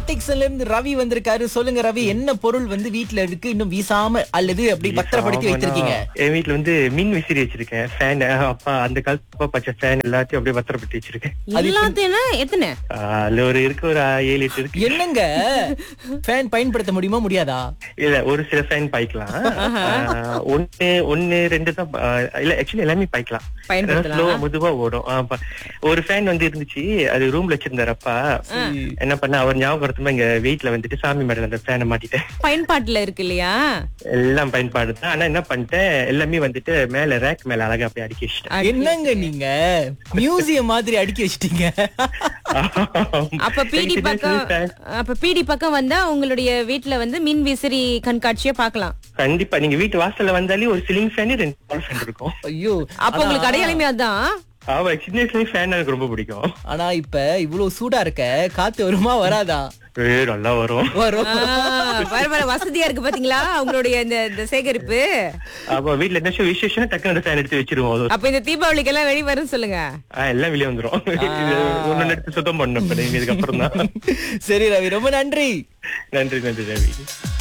பிளாட்டிக்ஸ்ல இருந்து ரவி வந்திருக்காரு சொல்லுங்க ரவி என்ன பொருள் வந்து வீட்ல இருக்கு இன்னும் வீசாம அல்லது அப்படி பத்திரப்படுத்தி வைத்திருக்கீங்க என் வீட்ல வந்து மின் விசிறி வச்சிருக்கேன் ஃபேன் அப்பா அந்த காலத்து அப்பா பச்சை ஃபேன் எல்லாத்தையும் அப்படியே பத்திரப்படுத்தி வச்சிருக்கேன் எல்லாத்தையும் எத்தனை ஆஹ் அதுல ஒரு இருக்கு ஒரு ஏழு எட்டு இருக்கு என்னங்க ஃபேன் பயன்படுத்த முடியுமா முடியாதா இல்ல ஒரு சில ஃபேன் பாய்க்கலாம் ஆஹ் ஒண்ணு ஒண்ணு ரெண்டு தான் ஆஹ் இல்ல ஆக்சுவலி எல்லாமே பாய்க்கலாம் பயன்படுத்தலாம். ஸ்லோவா மெதுவா ஓடும் ஆஹ் ப- ஒரு ஃபேன் வந்து இருந்துச்சு அது ரூம்ல வச்சிருந்தாரு அப்பா என்ன பண்ண அவர் ஞாபகப்படுத்துமா இங்க வெயிட்ல வந்துட்டு சாமி மேடல் அந்த ஃபேனை மாட்டிட்டேன் பயன்பாட்டுல இருக்கு இல்லையா எல்லாம் பயன்பாடு தான் ஆனா என்ன பண்ணிட்டேன் எல்லாமே வந்துட்டு மேல ரேக் மேல அழகா அப்படியே அடுக்கி வச்சிட்டேன் என்னங்க நீங்க மியூசியம் மாதிரி அடுக்கி வச்சிட்டீங்க அப்ப பிடி எனக்கு பக்கம் தெரிஞ்சு fan. அப்ப பிடி பக்கம் வந்தா உங்களுடைய வீட்ல வந்து மின் விசிறி கண்காட்சியை பார்க்கலாம் கண்டிப்பா நீங்க வீட்டு வாசல்ல வந்தாலே ஒரு சிலிங் ஃபேன் ரெண்டு பால் ஃபேன் இருக்கும் ஐயோ அப்ப உங்களுக்கு அடையாளமே அதான் ஆமா சின்ன வயசுல ஃபேன் எனக்கு ரொம்ப பிடிக்கும் ஆனா இப்ப இவ்வளவு சூடா இருக்க காத்து வருமா வராதா ஏ, நல்லா வரும் வரும் ஆ, வர வர வசதியா இருக்கு பாத்தீங்களா உங்களுடைய இந்த இந்த சேகரிப்பு அப்ப வீட்ல என்ன விசேஷம் டக்குனு அந்த ஃபேன் எடுத்து வச்சிருவோம் அது அப்ப இந்த தீபாவளிக்கு எல்லாம் வெளிய வரும் சொல்லுங்க ஆ, எல்லாம் வெளியே வந்துரும் இது ஒண்ணு எடுத்து சுத்தம் பண்ணணும் இப்ப நீங்க இதுக்கப்புறம் தான் சரி ரவி ரொம்ப நன்றி நன்றி நன்றி ரவி